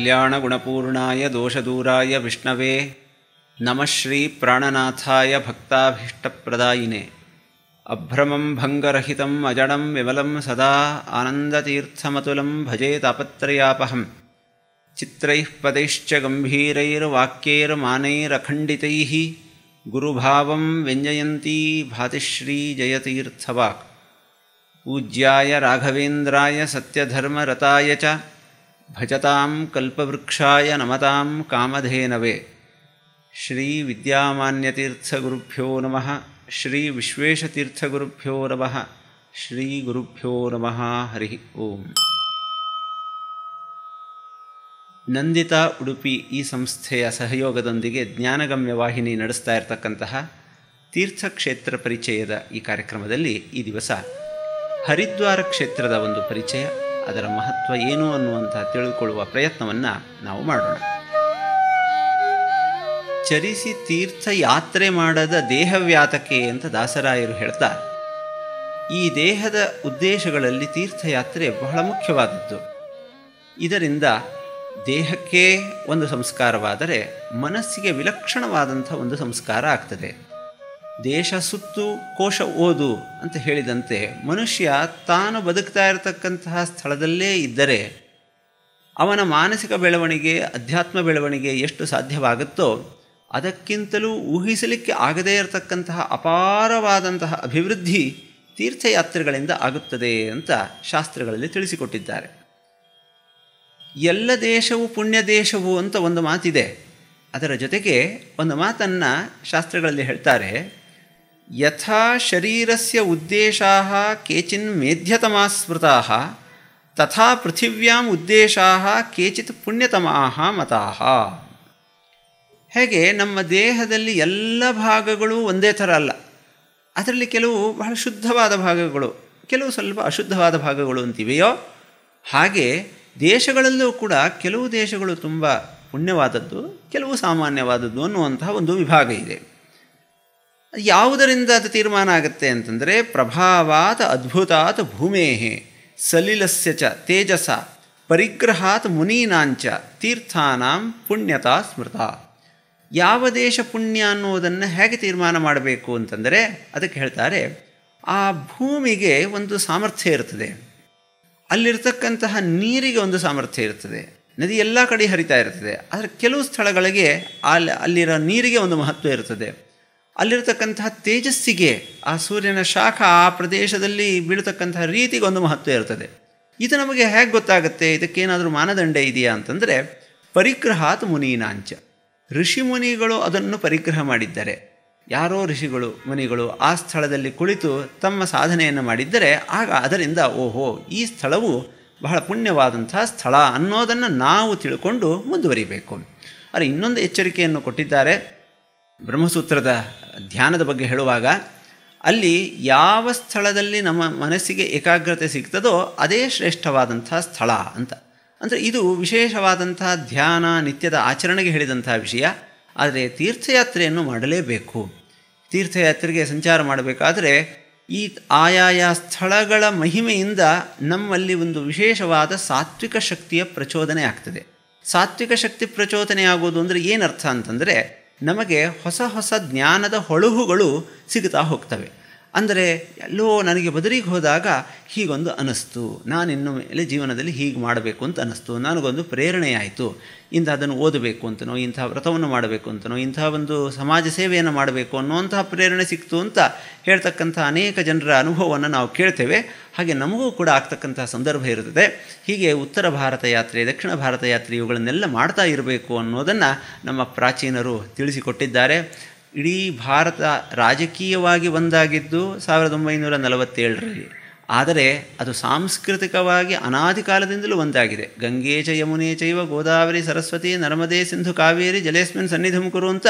कल्याणगुणपूर्णाय दोषदूराय विष्णवे नमः श्रीप्राणनाथाय भक्ताभीष्टप्रदायिने अभ्रमं भङ्गरहितम् अजडं विमलं सदा आनन्दतीर्थमतुलं भजे तापत्रयापहम् चित्रैः पदैश्च गम्भीरैर्वाक्यैर्मानैरखण्डितैः गुरुभावं व्यञ्जयन्ती भातिश्रीजयतीर्थवाक् पूज्याय राघवेन्द्राय सत्यधर्मरताय च भजतां कल्पवृक्षाय नमतां कामधेनवे श्रीविद्यामान्यतीर्थगुरुभ्यो नमः श्रीविश्वेशतीर्थगुरुभ्यो नमः श्रीगुरुभ्यो नमः हरिः ओम् ನಂದಿತಾ ಉಡುಪಿ ಈ ಸಂಸ್ಥೆಯ ಸಹಯೋಗದೊಂದಿಗೆ ಜ್ಞಾನಗಮ್ಯ ವಾಹಿನಿ ನಡೆಸ್ತಾ ಇರತಕ್ಕಂತಹ ತೀರ್ಥಕ್ಷೇತ್ರ ಪರಿಚಯದ ಈ ಕಾರ್ಯಕ್ರಮದಲ್ಲಿ ಈ ದಿವಸ ಹರಿದ್ವಾರ ಕ್ಷೇತ್ರದ ಒಂದು ಪರಿಚಯ ಅದರ ಮಹತ್ವ ಏನು ಅನ್ನುವಂಥ ತಿಳಿದುಕೊಳ್ಳುವ ಪ್ರಯತ್ನವನ್ನು ನಾವು ಮಾಡೋಣ ಚರಿಸಿ ತೀರ್ಥ ಯಾತ್ರೆ ಮಾಡದ ದೇಹವ್ಯಾತಕೆ ಅಂತ ದಾಸರಾಯರು ಹೇಳ್ತಾರೆ ಈ ದೇಹದ ಉದ್ದೇಶಗಳಲ್ಲಿ ತೀರ್ಥಯಾತ್ರೆ ಬಹಳ ಮುಖ್ಯವಾದದ್ದು ಇದರಿಂದ ದೇಹಕ್ಕೆ ಒಂದು ಸಂಸ್ಕಾರವಾದರೆ ಮನಸ್ಸಿಗೆ ವಿಲಕ್ಷಣವಾದಂಥ ಒಂದು ಸಂಸ್ಕಾರ ಆಗ್ತದೆ ದೇಶ ಸುತ್ತು ಕೋಶ ಓದು ಅಂತ ಹೇಳಿದಂತೆ ಮನುಷ್ಯ ತಾನು ಬದುಕ್ತಾ ಇರತಕ್ಕಂತಹ ಸ್ಥಳದಲ್ಲೇ ಇದ್ದರೆ ಅವನ ಮಾನಸಿಕ ಬೆಳವಣಿಗೆ ಅಧ್ಯಾತ್ಮ ಬೆಳವಣಿಗೆ ಎಷ್ಟು ಸಾಧ್ಯವಾಗುತ್ತೋ ಅದಕ್ಕಿಂತಲೂ ಊಹಿಸಲಿಕ್ಕೆ ಆಗದೇ ಇರತಕ್ಕಂತಹ ಅಪಾರವಾದಂತಹ ಅಭಿವೃದ್ಧಿ ತೀರ್ಥಯಾತ್ರೆಗಳಿಂದ ಆಗುತ್ತದೆ ಅಂತ ಶಾಸ್ತ್ರಗಳಲ್ಲಿ ತಿಳಿಸಿಕೊಟ್ಟಿದ್ದಾರೆ ಎಲ್ಲ ದೇಶವು ಪುಣ್ಯ ದೇಶವು ಅಂತ ಒಂದು ಮಾತಿದೆ ಅದರ ಜೊತೆಗೆ ಒಂದು ಮಾತನ್ನು ಶಾಸ್ತ್ರಗಳಲ್ಲಿ ಹೇಳ್ತಾರೆ ಯಥಾ ಶರೀರಸ್ಯ ಉದ್ದೇಶಾ ಕೇಚಿನ್ ಮೇಧ್ಯತಮಾ ಸ್ಮೃತಾ ತಥಾ ಪೃಥಿವ್ಯಾಂ ಉದ್ದೇಶಾ ಕೇಚಿತ್ ಪುಣ್ಯತಮಾ ಮತಾಹ ಹೇಗೆ ನಮ್ಮ ದೇಹದಲ್ಲಿ ಎಲ್ಲ ಭಾಗಗಳು ಒಂದೇ ಥರ ಅಲ್ಲ ಅದರಲ್ಲಿ ಕೆಲವು ಬಹಳ ಶುದ್ಧವಾದ ಭಾಗಗಳು ಕೆಲವು ಸ್ವಲ್ಪ ಅಶುದ್ಧವಾದ ಭಾಗಗಳು ಅಂತಿವೆಯೋ ಹಾಗೆ ದೇಶಗಳಲ್ಲೂ ಕೂಡ ಕೆಲವು ದೇಶಗಳು ತುಂಬ ಪುಣ್ಯವಾದದ್ದು ಕೆಲವು ಸಾಮಾನ್ಯವಾದದ್ದು ಅನ್ನುವಂತಹ ಒಂದು ವಿಭಾಗ ಇದೆ ಯಾವುದರಿಂದ ಅದು ತೀರ್ಮಾನ ಆಗುತ್ತೆ ಅಂತಂದರೆ ಪ್ರಭಾವಾತ್ ಅದ್ಭುತಾತ್ ಭೂಮೇಹೆ ಸಲಿಲಸ್ಯ ಚ ತೇಜಸ ಪರಿಗ್ರಹಾತ್ ಮುನೀನಾಂಚ ತೀರ್ಥಾನಾಂ ಪುಣ್ಯತಾ ಸ್ಮೃತ ಯಾವ ದೇಶ ಪುಣ್ಯ ಅನ್ನೋದನ್ನು ಹೇಗೆ ತೀರ್ಮಾನ ಮಾಡಬೇಕು ಅಂತಂದರೆ ಅದಕ್ಕೆ ಹೇಳ್ತಾರೆ ಆ ಭೂಮಿಗೆ ಒಂದು ಸಾಮರ್ಥ್ಯ ಇರ್ತದೆ ಅಲ್ಲಿರ್ತಕ್ಕಂತಹ ನೀರಿಗೆ ಒಂದು ಸಾಮರ್ಥ್ಯ ಇರ್ತದೆ ನದಿ ಎಲ್ಲ ಕಡೆ ಹರಿತಾ ಇರ್ತದೆ ಆದರೆ ಕೆಲವು ಸ್ಥಳಗಳಿಗೆ ಅಲ್ಲಿ ಅಲ್ಲಿರೋ ನೀರಿಗೆ ಒಂದು ಮಹತ್ವ ಇರ್ತದೆ ಅಲ್ಲಿರ್ತಕ್ಕಂತಹ ತೇಜಸ್ಸಿಗೆ ಆ ಸೂರ್ಯನ ಶಾಖ ಆ ಪ್ರದೇಶದಲ್ಲಿ ಬೀಳತಕ್ಕಂತಹ ರೀತಿಗೆ ಒಂದು ಮಹತ್ವ ಇರ್ತದೆ ಇದು ನಮಗೆ ಹೇಗೆ ಗೊತ್ತಾಗುತ್ತೆ ಇದಕ್ಕೇನಾದರೂ ಮಾನದಂಡ ಇದೆಯಾ ಅಂತಂದರೆ ಪರಿಗ್ರಹಾತ್ ಮುನೀನಾಂಚ ಋಷಿ ಮುನಿಗಳು ಅದನ್ನು ಪರಿಗ್ರಹ ಮಾಡಿದ್ದಾರೆ ಯಾರೋ ಋಷಿಗಳು ಮುನಿಗಳು ಆ ಸ್ಥಳದಲ್ಲಿ ಕುಳಿತು ತಮ್ಮ ಸಾಧನೆಯನ್ನು ಮಾಡಿದ್ದರೆ ಆಗ ಅದರಿಂದ ಓಹೋ ಈ ಸ್ಥಳವು ಬಹಳ ಪುಣ್ಯವಾದಂಥ ಸ್ಥಳ ಅನ್ನೋದನ್ನು ನಾವು ತಿಳ್ಕೊಂಡು ಮುಂದುವರಿಬೇಕು ಆದರೆ ಇನ್ನೊಂದು ಎಚ್ಚರಿಕೆಯನ್ನು ಕೊಟ್ಟಿದ್ದಾರೆ ಬ್ರಹ್ಮಸೂತ್ರದ ಧ್ಯಾನದ ಬಗ್ಗೆ ಹೇಳುವಾಗ ಅಲ್ಲಿ ಯಾವ ಸ್ಥಳದಲ್ಲಿ ನಮ್ಮ ಮನಸ್ಸಿಗೆ ಏಕಾಗ್ರತೆ ಸಿಗ್ತದೋ ಅದೇ ಶ್ರೇಷ್ಠವಾದಂಥ ಸ್ಥಳ ಅಂತ ಅಂದರೆ ಇದು ವಿಶೇಷವಾದಂಥ ಧ್ಯಾನ ನಿತ್ಯದ ಆಚರಣೆಗೆ ಹೇಳಿದಂಥ ವಿಷಯ ಆದರೆ ತೀರ್ಥಯಾತ್ರೆಯನ್ನು ಮಾಡಲೇಬೇಕು ತೀರ್ಥಯಾತ್ರೆಗೆ ಸಂಚಾರ ಮಾಡಬೇಕಾದರೆ ಈ ಆಯಾಯ ಸ್ಥಳಗಳ ಮಹಿಮೆಯಿಂದ ನಮ್ಮಲ್ಲಿ ಒಂದು ವಿಶೇಷವಾದ ಸಾತ್ವಿಕ ಶಕ್ತಿಯ ಪ್ರಚೋದನೆ ಆಗ್ತದೆ ಸಾತ್ವಿಕ ಶಕ್ತಿ ಪ್ರಚೋದನೆ ಆಗೋದು ಅಂದರೆ ಏನರ್ಥ ಅಂತಂದರೆ ನಮಗೆ ಹೊಸ ಹೊಸ ಜ್ಞಾನದ ಹೊಳಹುಗಳು ಸಿಗುತ್ತಾ ಹೋಗ್ತವೆ ಅಂದರೆ ಎಲ್ಲೋ ನನಗೆ ಬದರಿಗೆ ಹೋದಾಗ ಹೀಗೊಂದು ಅನ್ನಿಸ್ತು ನಾನು ಇನ್ನು ಮೇಲೆ ಜೀವನದಲ್ಲಿ ಹೀಗೆ ಮಾಡಬೇಕು ಅಂತ ಅನ್ನಿಸ್ತು ನನಗೊಂದು ಪ್ರೇರಣೆ ಆಯಿತು ಇಂಥ ಅದನ್ನು ಓದಬೇಕು ಅಂತನೋ ಇಂಥ ವ್ರತವನ್ನು ಮಾಡಬೇಕು ಅಂತನೋ ಇಂಥ ಒಂದು ಸಮಾಜ ಸೇವೆಯನ್ನು ಮಾಡಬೇಕು ಅನ್ನುವಂತಹ ಪ್ರೇರಣೆ ಸಿಕ್ತು ಅಂತ ಹೇಳ್ತಕ್ಕಂಥ ಅನೇಕ ಜನರ ಅನುಭವವನ್ನು ನಾವು ಕೇಳ್ತೇವೆ ಹಾಗೆ ನಮಗೂ ಕೂಡ ಆಗ್ತಕ್ಕಂಥ ಸಂದರ್ಭ ಇರುತ್ತದೆ ಹೀಗೆ ಉತ್ತರ ಭಾರತ ಯಾತ್ರೆ ದಕ್ಷಿಣ ಭಾರತ ಯಾತ್ರೆ ಇವುಗಳನ್ನೆಲ್ಲ ಮಾಡ್ತಾ ಇರಬೇಕು ಅನ್ನೋದನ್ನು ನಮ್ಮ ಪ್ರಾಚೀನರು ತಿಳಿಸಿಕೊಟ್ಟಿದ್ದಾರೆ ಇಡೀ ಭಾರತ ರಾಜಕೀಯವಾಗಿ ಒಂದಾಗಿದ್ದು ಸಾವಿರದ ಒಂಬೈನೂರ ನಲವತ್ತೇಳರಲ್ಲಿ ಆದರೆ ಅದು ಸಾಂಸ್ಕೃತಿಕವಾಗಿ ಅನಾದಿ ಕಾಲದಿಂದಲೂ ಒಂದಾಗಿದೆ ಗಂಗೆ ಚ ಯಮುನೆ ಚೈವ ಗೋದಾವರಿ ಸರಸ್ವತಿ ನರ್ಮದೆ ಸಿಂಧು ಕಾವೇರಿ ಜಲೇಸ್ಮಿನ್ ಸನ್ನಿಧಂ ಕುರು ಅಂತ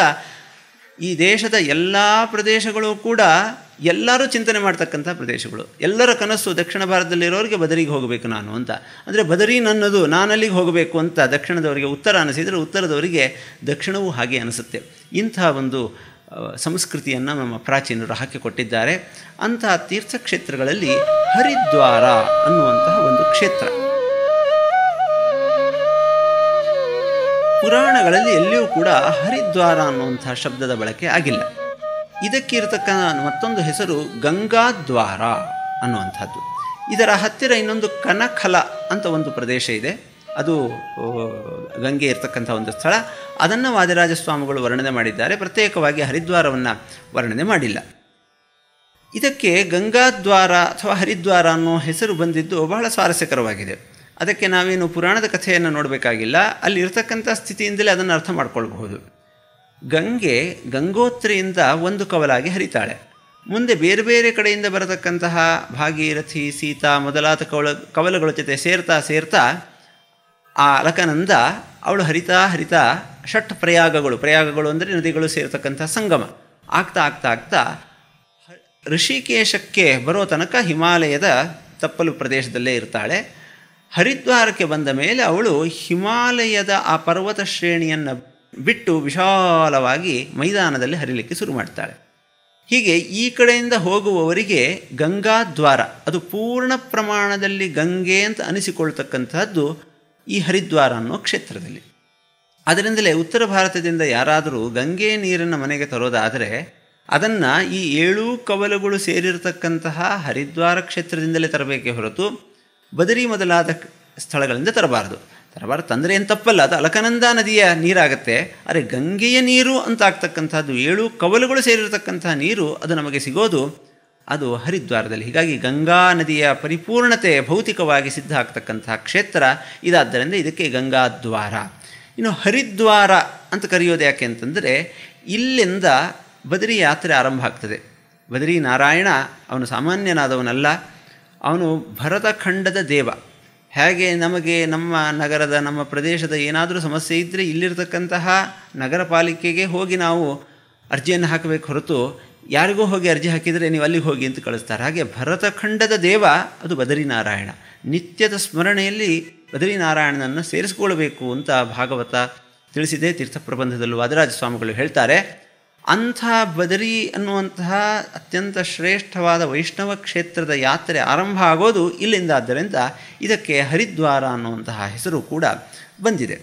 ಈ ದೇಶದ ಎಲ್ಲ ಪ್ರದೇಶಗಳು ಕೂಡ ಎಲ್ಲರೂ ಚಿಂತನೆ ಮಾಡ್ತಕ್ಕಂಥ ಪ್ರದೇಶಗಳು ಎಲ್ಲರ ಕನಸು ದಕ್ಷಿಣ ಭಾರತದಲ್ಲಿರೋರಿಗೆ ಬದರಿಗೆ ಹೋಗಬೇಕು ನಾನು ಅಂತ ಅಂದರೆ ಬದರಿ ನನ್ನದು ನಾನಲ್ಲಿಗೆ ಹೋಗಬೇಕು ಅಂತ ದಕ್ಷಿಣದವರಿಗೆ ಉತ್ತರ ಅನಿಸಿದರೆ ಉತ್ತರದವರಿಗೆ ದಕ್ಷಿಣವೂ ಹಾಗೆ ಅನಿಸುತ್ತೆ ಇಂಥ ಒಂದು ಸಂಸ್ಕೃತಿಯನ್ನು ನಮ್ಮ ಪ್ರಾಚೀನರು ಹಾಕಿಕೊಟ್ಟಿದ್ದಾರೆ ಅಂತಹ ತೀರ್ಥಕ್ಷೇತ್ರಗಳಲ್ಲಿ ಹರಿದ್ವಾರ ಅನ್ನುವಂತಹ ಒಂದು ಕ್ಷೇತ್ರ ಪುರಾಣಗಳಲ್ಲಿ ಎಲ್ಲಿಯೂ ಕೂಡ ಹರಿದ್ವಾರ ಅನ್ನುವಂಥ ಶಬ್ದದ ಬಳಕೆ ಆಗಿಲ್ಲ ಇದಕ್ಕೆ ಇರತಕ್ಕ ಮತ್ತೊಂದು ಹೆಸರು ಗಂಗಾದ್ವಾರ ಅನ್ನುವಂಥದ್ದು ಇದರ ಹತ್ತಿರ ಇನ್ನೊಂದು ಕನಖಲ ಅಂತ ಒಂದು ಪ್ರದೇಶ ಇದೆ ಅದು ಆ, ಗಂಗೆ ಇರತಕ್ಕಂಥ ಒಂದು ಸ್ಥಳ ಅದನ್ನು ವಾದಿರಾಜ ಸ್ವಾಮಿಗಳು ವರ್ಣನೆ ಮಾಡಿದ್ದಾರೆ ಪ್ರತ್ಯೇಕವಾಗಿ ಹರಿದ್ವಾರವನ್ನು ವರ್ಣನೆ ಮಾಡಿಲ್ಲ ಇದಕ್ಕೆ ಗಂಗಾದ್ವಾರ ಅಥವಾ ಹರಿದ್ವಾರ ಅನ್ನೋ ಹೆಸರು ಬಂದಿದ್ದು ಬಹಳ ಸ್ವಾರಸ್ಯಕರವಾಗಿದೆ ಅದಕ್ಕೆ ನಾವೇನು ಪುರಾಣದ ಕಥೆಯನ್ನು ನೋಡಬೇಕಾಗಿಲ್ಲ ಅಲ್ಲಿ ಇರತಕ್ಕಂಥ ಸ್ಥಿತಿಯಿಂದಲೇ ಅದನ್ನು ಅರ್ಥ ಮಾಡ್ಕೊಳ್ಬಹುದು ಗಂಗೆ ಗಂಗೋತ್ರಿಯಿಂದ ಒಂದು ಕವಲಾಗಿ ಹರಿತಾಳೆ ಮುಂದೆ ಬೇರೆ ಬೇರೆ ಕಡೆಯಿಂದ ಬರತಕ್ಕಂತಹ ಭಾಗೀರಥಿ ಸೀತಾ ಮೊದಲಾದ ಕವಲ ಕವಲಗಳ ಜೊತೆ ಸೇರ್ತಾ ಸೇರ್ತಾ ಆ ಅಲಕನಂದ ಅವಳು ಹರಿತಾ ಹರಿತಾ ಷಟ್ ಪ್ರಯಾಗಗಳು ಪ್ರಯಾಗಗಳು ಅಂದರೆ ನದಿಗಳು ಸೇರ್ತಕ್ಕಂಥ ಸಂಗಮ ಆಗ್ತಾ ಆಗ್ತಾ ಆಗ್ತಾ ಹ- ಋಷಿಕೇಶಕ್ಕೆ ಬರೋ ತನಕ ಹಿಮಾಲಯದ ತಪ್ಪಲು ಪ್ರದೇಶದಲ್ಲೇ ಇರ್ತಾಳೆ ಹರಿದ್ವಾರಕ್ಕೆ ಬಂದ ಮೇಲೆ ಅವಳು ಹಿಮಾಲಯದ ಆ ಪರ್ವತ ಶ್ರೇಣಿಯನ್ನು ಬಿಟ್ಟು ವಿಶಾಲವಾಗಿ ಮೈದಾನದಲ್ಲಿ ಹರಿಲಿಕ್ಕೆ ಶುರು ಮಾಡ್ತಾಳೆ ಹೀಗೆ ಈ ಕಡೆಯಿಂದ ಹೋಗುವವರಿಗೆ ಗಂಗಾದ್ವಾರ ಅದು ಪೂರ್ಣ ಪ್ರಮಾಣದಲ್ಲಿ ಗಂಗೆ ಅಂತ ಅನಿಸಿಕೊಳ್ತಕ್ಕಂಥದ್ದು ಈ ಹರಿದ್ವಾರ ಅನ್ನೋ ಕ್ಷೇತ್ರದಲ್ಲಿ ಅದರಿಂದಲೇ ಉತ್ತರ ಭಾರತದಿಂದ ಯಾರಾದರೂ ಗಂಗೆ ನೀರನ್ನು ಮನೆಗೆ ತರೋದಾದರೆ ಅದನ್ನು ಈ ಏಳು ಕವಲುಗಳು ಸೇರಿರತಕ್ಕಂತಹ ಹರಿದ್ವಾರ ಕ್ಷೇತ್ರದಿಂದಲೇ ತರಬೇಕೇ ಹೊರತು ಬದರಿ ಮೊದಲಾದ ಕ- ಸ್ಥಳಗಳಿಂದ ತರಬಾರದು ತರಬಾರದು ತಂದರೆ ಏನು ತಪ್ಪಲ್ಲ ಅದು ಅಲಕನಂದ ನದಿಯ ನೀರಾಗತ್ತೆ ಆದರೆ ಗಂಗೆಯ ನೀರು ಅಂತ ಆಗ್ತಕ್ಕಂಥದ್ದು ಏಳು ಕವಲುಗಳು ಸೇರಿರತಕ್ಕಂತಹ ನೀರು ಅದು ನಮಗೆ ಸಿಗೋದು ಅದು ಹರಿದ್ವಾರದಲ್ಲಿ ಹೀಗಾಗಿ ಗಂಗಾ ನದಿಯ ಪರಿಪೂರ್ಣತೆ ಭೌತಿಕವಾಗಿ ಸಿದ್ಧ ಆಗ್ತಕ್ಕಂತಹ ಕ್ಷೇತ್ರ ಇದಾದ್ದರಿಂದ ಇದಕ್ಕೆ ಗಂಗಾದ್ವಾರ ಇನ್ನು ಹರಿದ್ವಾರ ಅಂತ ಕರೆಯೋದು ಯಾಕೆ ಅಂತಂದರೆ ಇಲ್ಲಿಂದ ಬದರಿ ಯಾತ್ರೆ ಆರಂಭ ಆಗ್ತದೆ ಬದರಿ ನಾರಾಯಣ ಅವನು ಸಾಮಾನ್ಯನಾದವನಲ್ಲ ಅವನು ಭರತಖಂಡದ ದೇವ ಹೇಗೆ ನಮಗೆ ನಮ್ಮ ನಗರದ ನಮ್ಮ ಪ್ರದೇಶದ ಏನಾದರೂ ಸಮಸ್ಯೆ ಇದ್ದರೆ ಇಲ್ಲಿರ್ತಕ್ಕಂತಹ ನಗರ ಪಾಲಿಕೆಗೆ ಹೋಗಿ ನಾವು ಅರ್ಜಿಯನ್ನು ಹಾಕಬೇಕು ಹೊರತು ಯಾರಿಗೂ ಹೋಗಿ ಅರ್ಜಿ ಹಾಕಿದರೆ ನೀವು ಅಲ್ಲಿಗೆ ಹೋಗಿ ಅಂತ ಕಳಿಸ್ತಾರೆ ಹಾಗೆ ಭರತಖಂಡದ ದೇವ ಅದು ಬದರಿನಾರಾಯಣ ನಿತ್ಯದ ಸ್ಮರಣೆಯಲ್ಲಿ ಬದರಿನಾರಾಯಣನನ್ನು ಸೇರಿಸಿಕೊಳ್ಳಬೇಕು ಅಂತ ಭಾಗವತ ತಿಳಿಸಿದೆ ತೀರ್ಥ ಪ್ರಬಂಧದಲ್ಲೂ ವಾದರಾಜ ಸ್ವಾಮಿಗಳು ಹೇಳ್ತಾರೆ ಅಂಥ ಬದರಿ ಅನ್ನುವಂತಹ ಅತ್ಯಂತ ಶ್ರೇಷ್ಠವಾದ ವೈಷ್ಣವ ಕ್ಷೇತ್ರದ ಯಾತ್ರೆ ಆರಂಭ ಆಗೋದು ಇಲ್ಲಿಂದ ಆದ್ದರಿಂದ ಇದಕ್ಕೆ ಹರಿದ್ವಾರ ಅನ್ನುವಂತಹ ಹೆಸರು ಕೂಡ ಬಂದಿದೆ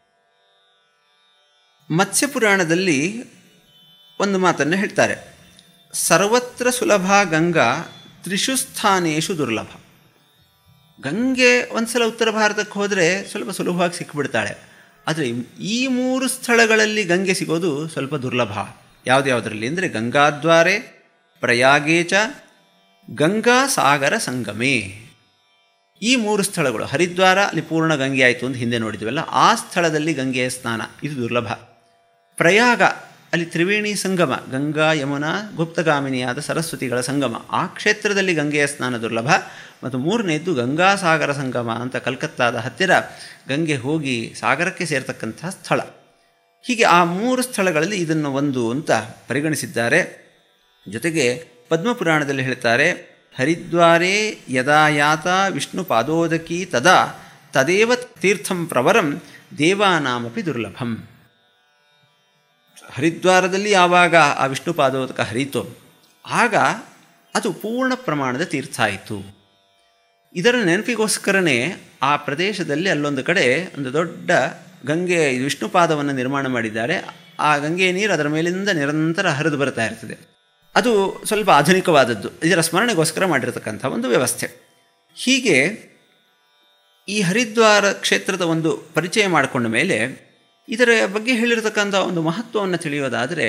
ಮತ್ಸ್ಯಪುರಾಣದಲ್ಲಿ ಒಂದು ಮಾತನ್ನು ಹೇಳ್ತಾರೆ ಸರ್ವತ್ರ ಸುಲಭ ಗಂಗಾ ತ್ರಿಷು ಸ್ಥಾನೇಶು ದುರ್ಲಭ ಗಂಗೆ ಒಂದು ಸಲ ಉತ್ತರ ಭಾರತಕ್ಕೆ ಹೋದರೆ ಸ್ವಲ್ಪ ಸುಲಭವಾಗಿ ಸಿಕ್ಕಿಬಿಡ್ತಾಳೆ ಆದರೆ ಈ ಮೂರು ಸ್ಥಳಗಳಲ್ಲಿ ಗಂಗೆ ಸಿಗೋದು ಸ್ವಲ್ಪ ದುರ್ಲಭ ಯಾವುದ್ಯಾವುದರಲ್ಲಿ ಅಂದರೆ ಗಂಗಾದ್ವಾರೆ ಪ್ರಯಾಗೇಚ ಗಂಗಾ ಸಾಗರ ಸಂಗಮೇ ಈ ಮೂರು ಸ್ಥಳಗಳು ಹರಿದ್ವಾರ ಅಲ್ಲಿ ಪೂರ್ಣ ಗಂಗೆ ಆಯಿತು ಅಂತ ಹಿಂದೆ ನೋಡಿದ್ವಲ್ಲ ಆ ಸ್ಥಳದಲ್ಲಿ ಗಂಗೆಯ ಸ್ನಾನ ಇದು ದುರ್ಲಭ ಪ್ರಯಾಗ ಅಲ್ಲಿ ತ್ರಿವೇಣಿ ಸಂಗಮ ಗಂಗಾ ಯಮುನಾ ಗುಪ್ತಗಾಮಿನಿಯಾದ ಸರಸ್ವತಿಗಳ ಸಂಗಮ ಆ ಕ್ಷೇತ್ರದಲ್ಲಿ ಗಂಗೆಯ ಸ್ನಾನ ದುರ್ಲಭ ಮತ್ತು ಮೂರನೇದ್ದು ಗಂಗಾಸಾಗರ ಸಂಗಮ ಅಂತ ಕಲ್ಕತ್ತಾದ ಹತ್ತಿರ ಗಂಗೆ ಹೋಗಿ ಸಾಗರಕ್ಕೆ ಸೇರ್ತಕ್ಕಂಥ ಸ್ಥಳ ಹೀಗೆ ಆ ಮೂರು ಸ್ಥಳಗಳಲ್ಲಿ ಇದನ್ನು ಒಂದು ಅಂತ ಪರಿಗಣಿಸಿದ್ದಾರೆ ಜೊತೆಗೆ ಪದ್ಮಪುರಾಣದಲ್ಲಿ ಹೇಳ್ತಾರೆ ಹರಿದ್ವಾರೇ ಯದಾ ಯಾತ ವಿಷ್ಣು ಪಾದೋದಕಿ ತದಾ ತದೇವ ತೀರ್ಥಂ ಪ್ರವರಂ ದೇವಾನಾಮಪಿ ದುರ್ಲಭಂ ಹರಿದ್ವಾರದಲ್ಲಿ ಯಾವಾಗ ಆ ವಿಷ್ಣು ಪಾದೋದಕ ಹರಿಯಿತೋ ಆಗ ಅದು ಪೂರ್ಣ ಪ್ರಮಾಣದ ತೀರ್ಥ ಆಯಿತು ಇದರ ನೆನಪಿಗೋಸ್ಕರನೇ ಆ ಪ್ರದೇಶದಲ್ಲಿ ಅಲ್ಲೊಂದು ಕಡೆ ಒಂದು ದೊಡ್ಡ ಗಂಗೆ ವಿಷ್ಣು ಪಾದವನ್ನು ನಿರ್ಮಾಣ ಮಾಡಿದ್ದಾರೆ ಆ ಗಂಗೆಯ ನೀರು ಅದರ ಮೇಲಿಂದ ನಿರಂತರ ಹರಿದು ಬರ್ತಾ ಇರ್ತದೆ ಅದು ಸ್ವಲ್ಪ ಆಧುನಿಕವಾದದ್ದು ಇದರ ಸ್ಮರಣೆಗೋಸ್ಕರ ಮಾಡಿರತಕ್ಕಂಥ ಒಂದು ವ್ಯವಸ್ಥೆ ಹೀಗೆ ಈ ಹರಿದ್ವಾರ ಕ್ಷೇತ್ರದ ಒಂದು ಪರಿಚಯ ಮಾಡಿಕೊಂಡ ಮೇಲೆ ಇದರ ಬಗ್ಗೆ ಹೇಳಿರತಕ್ಕಂಥ ಒಂದು ಮಹತ್ವವನ್ನು ತಿಳಿಯೋದಾದರೆ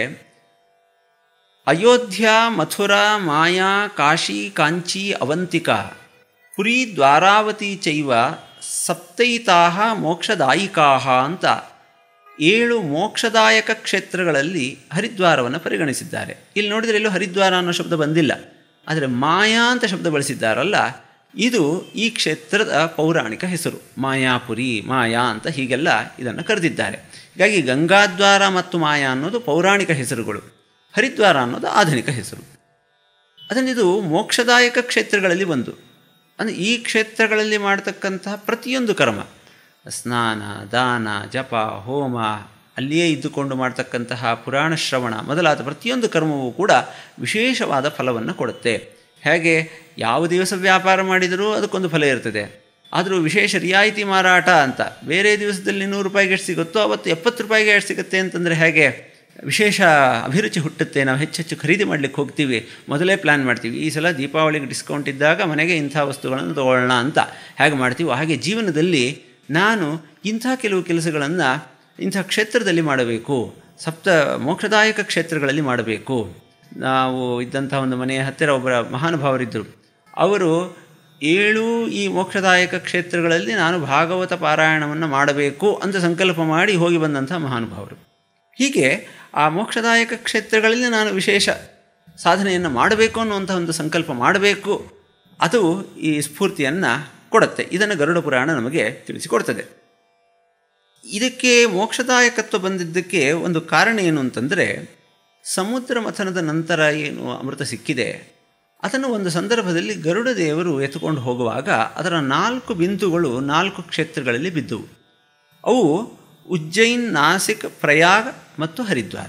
ಅಯೋಧ್ಯ ಮಥುರಾ ಮಾಯಾ ಕಾಶಿ ಕಾಂಚಿ ಅವಂತಿಕಾ ಪುರಿ ದ್ವಾರಾವತಿ ಚೈವ ಸಪ್ತೈತಾಹ ಮೋಕ್ಷದಾಯಿಕಾಹ ಅಂತ ಏಳು ಮೋಕ್ಷದಾಯಕ ಕ್ಷೇತ್ರಗಳಲ್ಲಿ ಹರಿದ್ವಾರವನ್ನು ಪರಿಗಣಿಸಿದ್ದಾರೆ ಇಲ್ಲಿ ನೋಡಿದರೆ ಎಲ್ಲೂ ಹರಿದ್ವಾರ ಅನ್ನೋ ಶಬ್ದ ಬಂದಿಲ್ಲ ಆದರೆ ಮಾಯಾ ಅಂತ ಶಬ್ದ ಬಳಸಿದ್ದಾರಲ್ಲ ಇದು ಈ ಕ್ಷೇತ್ರದ ಪೌರಾಣಿಕ ಹೆಸರು ಮಾಯಾಪುರಿ ಮಾಯಾ ಅಂತ ಹೀಗೆಲ್ಲ ಇದನ್ನು ಕರೆದಿದ್ದಾರೆ ಹೀಗಾಗಿ ಗಂಗಾದ್ವಾರ ಮತ್ತು ಮಾಯಾ ಅನ್ನೋದು ಪೌರಾಣಿಕ ಹೆಸರುಗಳು ಹರಿದ್ವಾರ ಅನ್ನೋದು ಆಧುನಿಕ ಹೆಸರು ಅದನ್ನಿದು ಮೋಕ್ಷದಾಯಕ ಕ್ಷೇತ್ರಗಳಲ್ಲಿ ಒಂದು ಅಂದರೆ ಈ ಕ್ಷೇತ್ರಗಳಲ್ಲಿ ಮಾಡತಕ್ಕಂತಹ ಪ್ರತಿಯೊಂದು ಕರ್ಮ ಸ್ನಾನ ದಾನ ಜಪ ಹೋಮ ಅಲ್ಲಿಯೇ ಇದ್ದುಕೊಂಡು ಮಾಡ್ತಕ್ಕಂತಹ ಪುರಾಣ ಶ್ರವಣ ಮೊದಲಾದ ಪ್ರತಿಯೊಂದು ಕರ್ಮವೂ ಕೂಡ ವಿಶೇಷವಾದ ಫಲವನ್ನು ಕೊಡುತ್ತೆ ಹೇಗೆ ಯಾವ ದಿವಸ ವ್ಯಾಪಾರ ಮಾಡಿದರೂ ಅದಕ್ಕೊಂದು ಫಲ ಇರ್ತದೆ ಆದರೂ ವಿಶೇಷ ರಿಯಾಯಿತಿ ಮಾರಾಟ ಅಂತ ಬೇರೆ ದಿವಸದಲ್ಲಿ ನೂರು ರೂಪಾಯಿಗೆ ಎಷ್ಟು ಸಿಗುತ್ತೋ ಅವತ್ತು ಎಪ್ಪತ್ತು ರೂಪಾಯಿಗೆ ಎಷ್ಟು ಸಿಗುತ್ತೆ ಅಂತಂದರೆ ಹೇಗೆ ವಿಶೇಷ ಅಭಿರುಚಿ ಹುಟ್ಟುತ್ತೆ ನಾವು ಹೆಚ್ಚೆಚ್ಚು ಖರೀದಿ ಮಾಡಲಿಕ್ಕೆ ಹೋಗ್ತೀವಿ ಮೊದಲೇ ಪ್ಲ್ಯಾನ್ ಮಾಡ್ತೀವಿ ಈ ಸಲ ದೀಪಾವಳಿಗೆ ಡಿಸ್ಕೌಂಟ್ ಇದ್ದಾಗ ಮನೆಗೆ ಇಂಥ ವಸ್ತುಗಳನ್ನು ತೊಗೊಳ್ಳೋಣ ಅಂತ ಹೇಗೆ ಮಾಡ್ತೀವಿ ಹಾಗೆ ಜೀವನದಲ್ಲಿ ನಾನು ಇಂಥ ಕೆಲವು ಕೆಲಸಗಳನ್ನು ಇಂಥ ಕ್ಷೇತ್ರದಲ್ಲಿ ಮಾಡಬೇಕು ಸಪ್ತ ಮೋಕ್ಷದಾಯಕ ಕ್ಷೇತ್ರಗಳಲ್ಲಿ ಮಾಡಬೇಕು ನಾವು ಇದ್ದಂಥ ಒಂದು ಮನೆಯ ಹತ್ತಿರ ಒಬ್ಬರ ಮಹಾನುಭಾವರಿದ್ದರು ಅವರು ಏಳು ಈ ಮೋಕ್ಷದಾಯಕ ಕ್ಷೇತ್ರಗಳಲ್ಲಿ ನಾನು ಭಾಗವತ ಪಾರಾಯಣವನ್ನು ಮಾಡಬೇಕು ಅಂತ ಸಂಕಲ್ಪ ಮಾಡಿ ಹೋಗಿ ಬಂದಂಥ ಮಹಾನುಭಾವರು ಹೀಗೆ ಆ ಮೋಕ್ಷದಾಯಕ ಕ್ಷೇತ್ರಗಳಲ್ಲಿ ನಾನು ವಿಶೇಷ ಸಾಧನೆಯನ್ನು ಮಾಡಬೇಕು ಅನ್ನುವಂಥ ಒಂದು ಸಂಕಲ್ಪ ಮಾಡಬೇಕು ಅದು ಈ ಸ್ಫೂರ್ತಿಯನ್ನು ಕೊಡುತ್ತೆ ಇದನ್ನು ಗರುಡ ಪುರಾಣ ನಮಗೆ ತಿಳಿಸಿಕೊಡ್ತದೆ ಇದಕ್ಕೆ ಮೋಕ್ಷದಾಯಕತ್ವ ಬಂದಿದ್ದಕ್ಕೆ ಒಂದು ಕಾರಣ ಏನು ಅಂತಂದರೆ ಸಮುದ್ರ ಮಥನದ ನಂತರ ಏನು ಅಮೃತ ಸಿಕ್ಕಿದೆ ಅದನ್ನು ಒಂದು ಸಂದರ್ಭದಲ್ಲಿ ಗರುಡ ದೇವರು ಎತ್ತುಕೊಂಡು ಹೋಗುವಾಗ ಅದರ ನಾಲ್ಕು ಬಿಂದುಗಳು ನಾಲ್ಕು ಕ್ಷೇತ್ರಗಳಲ್ಲಿ ಬಿದ್ದುವು ಅವು ಉಜ್ಜೈನ್ ನಾಸಿಕ್ ಪ್ರಯಾಗ ಮತ್ತು ಹರಿದ್ವಾರ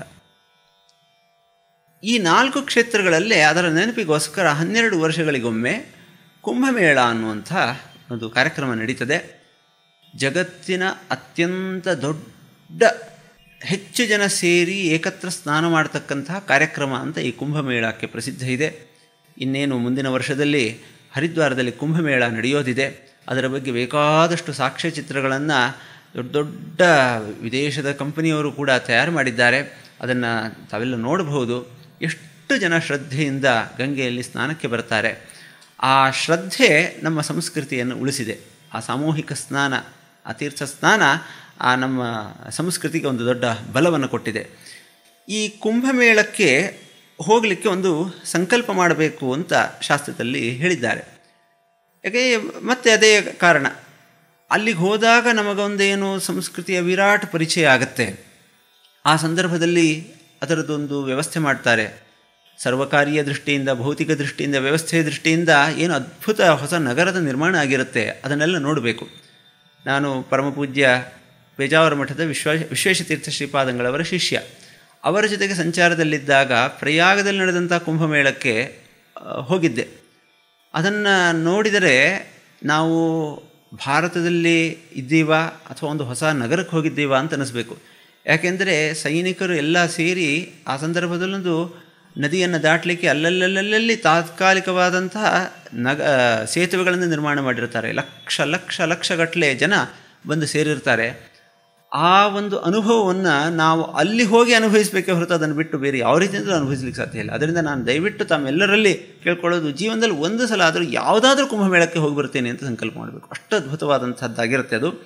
ಈ ನಾಲ್ಕು ಕ್ಷೇತ್ರಗಳಲ್ಲೇ ಅದರ ನೆನಪಿಗೋಸ್ಕರ ಹನ್ನೆರಡು ವರ್ಷಗಳಿಗೊಮ್ಮೆ ಕುಂಭಮೇಳ ಅನ್ನುವಂಥ ಒಂದು ಕಾರ್ಯಕ್ರಮ ನಡೀತದೆ ಜಗತ್ತಿನ ಅತ್ಯಂತ ದೊಡ್ಡ ಹೆಚ್ಚು ಜನ ಸೇರಿ ಏಕತ್ರ ಸ್ನಾನ ಮಾಡತಕ್ಕಂತಹ ಕಾರ್ಯಕ್ರಮ ಅಂತ ಈ ಕುಂಭಮೇಳಕ್ಕೆ ಪ್ರಸಿದ್ಧ ಇದೆ ಇನ್ನೇನು ಮುಂದಿನ ವರ್ಷದಲ್ಲಿ ಹರಿದ್ವಾರದಲ್ಲಿ ಕುಂಭಮೇಳ ನಡೆಯೋದಿದೆ ಅದರ ಬಗ್ಗೆ ಬೇಕಾದಷ್ಟು ಸಾಕ್ಷ್ಯಚಿತ್ರಗಳನ್ನು ದೊಡ್ಡ ದೊಡ್ಡ ವಿದೇಶದ ಕಂಪನಿಯವರು ಕೂಡ ತಯಾರು ಮಾಡಿದ್ದಾರೆ ಅದನ್ನು ತಾವೆಲ್ಲ ನೋಡಬಹುದು ಎಷ್ಟು ಜನ ಶ್ರದ್ಧೆಯಿಂದ ಗಂಗೆಯಲ್ಲಿ ಸ್ನಾನಕ್ಕೆ ಬರ್ತಾರೆ ಆ ಶ್ರದ್ಧೆ ನಮ್ಮ ಸಂಸ್ಕೃತಿಯನ್ನು ಉಳಿಸಿದೆ ಆ ಸಾಮೂಹಿಕ ಸ್ನಾನ ಆ ತೀರ್ಥ ಸ್ನಾನ ಆ ನಮ್ಮ ಸಂಸ್ಕೃತಿಗೆ ಒಂದು ದೊಡ್ಡ ಬಲವನ್ನು ಕೊಟ್ಟಿದೆ ಈ ಕುಂಭಮೇಳಕ್ಕೆ ಹೋಗಲಿಕ್ಕೆ ಒಂದು ಸಂಕಲ್ಪ ಮಾಡಬೇಕು ಅಂತ ಶಾಸ್ತ್ರದಲ್ಲಿ ಹೇಳಿದ್ದಾರೆ ಯಾಕೆ ಮತ್ತೆ ಅದೇ ಕಾರಣ ಅಲ್ಲಿಗೆ ಹೋದಾಗ ನಮಗೊಂದೇನು ಸಂಸ್ಕೃತಿಯ ವಿರಾಟ್ ಪರಿಚಯ ಆಗುತ್ತೆ ಆ ಸಂದರ್ಭದಲ್ಲಿ ಅದರದ್ದೊಂದು ವ್ಯವಸ್ಥೆ ಮಾಡ್ತಾರೆ ಸರ್ವಕಾರೀಯ ದೃಷ್ಟಿಯಿಂದ ಭೌತಿಕ ದೃಷ್ಟಿಯಿಂದ ವ್ಯವಸ್ಥೆಯ ದೃಷ್ಟಿಯಿಂದ ಏನು ಅದ್ಭುತ ಹೊಸ ನಗರದ ನಿರ್ಮಾಣ ಆಗಿರುತ್ತೆ ಅದನ್ನೆಲ್ಲ ನೋಡಬೇಕು ನಾನು ಪರಮಪೂಜ್ಯ ಪೇಜಾವರ ಮಠದ ವಿಶ್ವ ವಿಶ್ವೇಶತೀರ್ಥ ಶ್ರೀಪಾದಂಗಳವರ ಶಿಷ್ಯ ಅವರ ಜೊತೆಗೆ ಸಂಚಾರದಲ್ಲಿದ್ದಾಗ ಪ್ರಯಾಗದಲ್ಲಿ ನಡೆದಂಥ ಕುಂಭಮೇಳಕ್ಕೆ ಹೋಗಿದ್ದೆ ಅದನ್ನು ನೋಡಿದರೆ ನಾವು ಭಾರತದಲ್ಲಿ ಇದ್ದೀವಾ ಅಥವಾ ಒಂದು ಹೊಸ ನಗರಕ್ಕೆ ಹೋಗಿದ್ದೀವಾ ಅಂತ ಅನ್ನಿಸ್ಬೇಕು ಯಾಕೆಂದರೆ ಸೈನಿಕರು ಎಲ್ಲ ಸೇರಿ ಆ ಸಂದರ್ಭದಲ್ಲೊಂದು ನದಿಯನ್ನು ದಾಟಲಿಕ್ಕೆ ಅಲ್ಲಲ್ಲಲ್ಲಲ್ಲಿ ತಾತ್ಕಾಲಿಕವಾದಂತಹ ನಗ ಸೇತುವೆಗಳನ್ನು ನಿರ್ಮಾಣ ಮಾಡಿರ್ತಾರೆ ಲಕ್ಷ ಲಕ್ಷ ಲಕ್ಷಗಟ್ಟಲೆ ಜನ ಬಂದು ಸೇರಿರ್ತಾರೆ ಆ ಒಂದು ಅನುಭವವನ್ನು ನಾವು ಅಲ್ಲಿ ಹೋಗಿ ಅನುಭವಿಸಬೇಕೇ ಹೊರತು ಅದನ್ನು ಬಿಟ್ಟು ಬೇರೆ ಯಾವ ರೀತಿಯಿಂದಲೂ ಅನುಭವಿಸ್ಲಿಕ್ಕೆ ಸಾಧ್ಯ ಇಲ್ಲ ಅದರಿಂದ ನಾನು ದಯವಿಟ್ಟು ತಮ್ಮೆಲ್ಲರಲ್ಲಿ ಕೇಳ್ಕೊಳ್ಳೋದು ಜೀವನದಲ್ಲಿ ಒಂದು ಸಲ ಆದರೂ ಯಾವುದಾದ್ರೂ ಕುಂಭಮೇಳಕ್ಕೆ ಹೋಗಿ ಬರ್ತೇನೆ ಅಂತ ಸಂಕಲ್ಪ ಮಾಡಬೇಕು ಅಷ್ಟು ಅದ್ಭುತವಾದಂಥದ್ದಾಗಿರುತ್ತೆ ಅದು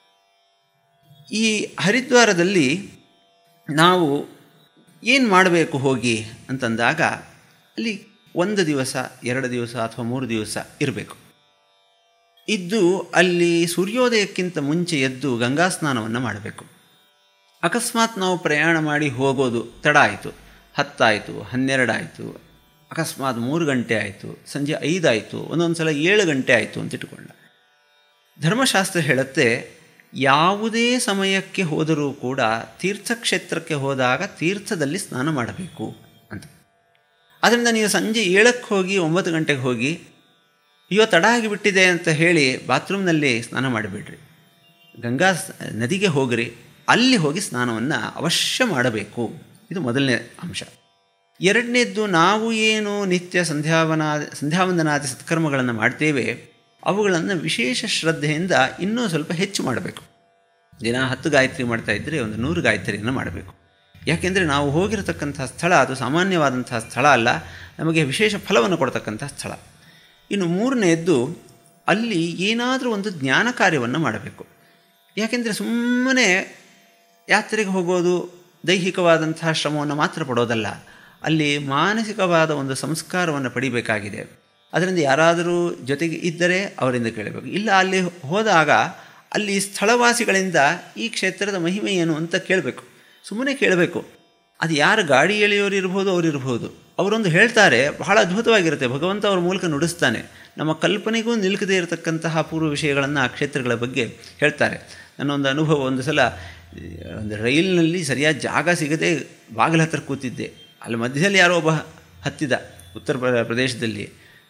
ಈ ಹರಿದ್ವಾರದಲ್ಲಿ ನಾವು ಏನು ಮಾಡಬೇಕು ಹೋಗಿ ಅಂತಂದಾಗ ಅಲ್ಲಿ ಒಂದು ದಿವಸ ಎರಡು ದಿವಸ ಅಥವಾ ಮೂರು ದಿವಸ ಇರಬೇಕು ಇದ್ದು ಅಲ್ಲಿ ಸೂರ್ಯೋದಯಕ್ಕಿಂತ ಮುಂಚೆ ಎದ್ದು ಗಂಗಾ ಸ್ನಾನವನ್ನು ಮಾಡಬೇಕು ಅಕಸ್ಮಾತ್ ನಾವು ಪ್ರಯಾಣ ಮಾಡಿ ಹೋಗೋದು ತಡ ಆಯಿತು ಹತ್ತಾಯಿತು ಹನ್ನೆರಡಾಯಿತು ಅಕಸ್ಮಾತ್ ಮೂರು ಗಂಟೆ ಆಯಿತು ಸಂಜೆ ಐದಾಯಿತು ಒಂದೊಂದು ಸಲ ಏಳು ಗಂಟೆ ಆಯಿತು ಅಂತ ಇಟ್ಕೊಳ್ಳ ಧರ್ಮಶಾಸ್ತ್ರ ಹೇಳುತ್ತೆ ಯಾವುದೇ ಸಮಯಕ್ಕೆ ಹೋದರೂ ಕೂಡ ತೀರ್ಥಕ್ಷೇತ್ರಕ್ಕೆ ಹೋದಾಗ ತೀರ್ಥದಲ್ಲಿ ಸ್ನಾನ ಮಾಡಬೇಕು ಅಂತ ಅದರಿಂದ ನೀವು ಸಂಜೆ ಏಳಕ್ಕೆ ಹೋಗಿ ಒಂಬತ್ತು ಗಂಟೆಗೆ ಹೋಗಿ ಅಯ್ಯೋ ತಡ ಆಗಿಬಿಟ್ಟಿದೆ ಅಂತ ಹೇಳಿ ಬಾತ್ರೂಮ್ನಲ್ಲಿ ಸ್ನಾನ ಮಾಡಿಬಿಡ್ರಿ ಗಂಗಾ ನದಿಗೆ ಹೋಗ್ರಿ ಅಲ್ಲಿ ಹೋಗಿ ಸ್ನಾನವನ್ನು ಅವಶ್ಯ ಮಾಡಬೇಕು ಇದು ಮೊದಲನೇ ಅಂಶ ಎರಡನೇದ್ದು ನಾವು ಏನು ನಿತ್ಯ ಸಂಧ್ಯಾವನಾ ಸಂಧ್ಯಾವಂದನಾದಿ ಸತ್ಕರ್ಮಗಳನ್ನು ಮಾಡ್ತೇವೆ ಅವುಗಳನ್ನು ವಿಶೇಷ ಶ್ರದ್ಧೆಯಿಂದ ಇನ್ನೂ ಸ್ವಲ್ಪ ಹೆಚ್ಚು ಮಾಡಬೇಕು ದಿನ ಹತ್ತು ಗಾಯತ್ರಿ ಮಾಡ್ತಾ ಇದ್ದರೆ ಒಂದು ನೂರು ಗಾಯತ್ರಿಯನ್ನು ಮಾಡಬೇಕು ಯಾಕೆಂದರೆ ನಾವು ಹೋಗಿರತಕ್ಕಂಥ ಸ್ಥಳ ಅದು ಸಾಮಾನ್ಯವಾದಂಥ ಸ್ಥಳ ಅಲ್ಲ ನಮಗೆ ವಿಶೇಷ ಫಲವನ್ನು ಕೊಡ್ತಕ್ಕಂಥ ಸ್ಥಳ ಇನ್ನು ಮೂರನೆಯದ್ದು ಅಲ್ಲಿ ಏನಾದರೂ ಒಂದು ಜ್ಞಾನ ಕಾರ್ಯವನ್ನು ಮಾಡಬೇಕು ಯಾಕೆಂದರೆ ಸುಮ್ಮನೆ ಯಾತ್ರೆಗೆ ಹೋಗೋದು ದೈಹಿಕವಾದಂತಹ ಶ್ರಮವನ್ನು ಮಾತ್ರ ಪಡೋದಲ್ಲ ಅಲ್ಲಿ ಮಾನಸಿಕವಾದ ಒಂದು ಸಂಸ್ಕಾರವನ್ನು ಪಡಿಬೇಕಾಗಿದೆ ಅದರಿಂದ ಯಾರಾದರೂ ಜೊತೆಗೆ ಇದ್ದರೆ ಅವರಿಂದ ಕೇಳಬೇಕು ಇಲ್ಲ ಅಲ್ಲಿ ಹೋದಾಗ ಅಲ್ಲಿ ಸ್ಥಳವಾಸಿಗಳಿಂದ ಈ ಕ್ಷೇತ್ರದ ಮಹಿಮೆ ಏನು ಅಂತ ಕೇಳಬೇಕು ಸುಮ್ಮನೆ ಕೇಳಬೇಕು ಅದು ಯಾರು ಗಾಡಿ ಎಳೆಯೋರು ಇರ್ಬೋದು ಅವ್ರು ಇರ್ಬೋದು ಅವರೊಂದು ಹೇಳ್ತಾರೆ ಬಹಳ ಅದ್ಭುತವಾಗಿರುತ್ತೆ ಭಗವಂತ ಅವ್ರ ಮೂಲಕ ನುಡಿಸ್ತಾನೆ ನಮ್ಮ ಕಲ್ಪನೆಗೂ ನಿಲ್ಕದೇ ಇರತಕ್ಕಂತಹ ಪೂರ್ವ ವಿಷಯಗಳನ್ನು ಆ ಕ್ಷೇತ್ರಗಳ ಬಗ್ಗೆ ಹೇಳ್ತಾರೆ ನನ್ನೊಂದು ಅನುಭವ ಒಂದು ಸಲ ಒಂದು ರೈಲಿನಲ್ಲಿ ಸರಿಯಾದ ಜಾಗ ಸಿಗದೆ ಬಾಗಿಲ ಹತ್ರ ಕೂತಿದ್ದೆ ಅಲ್ಲಿ ಮಧ್ಯದಲ್ಲಿ ಯಾರೋ ಒಬ್ಬ ಹತ್ತಿದ ಉತ್ತರ ಪ್ರದೇಶದಲ್ಲಿ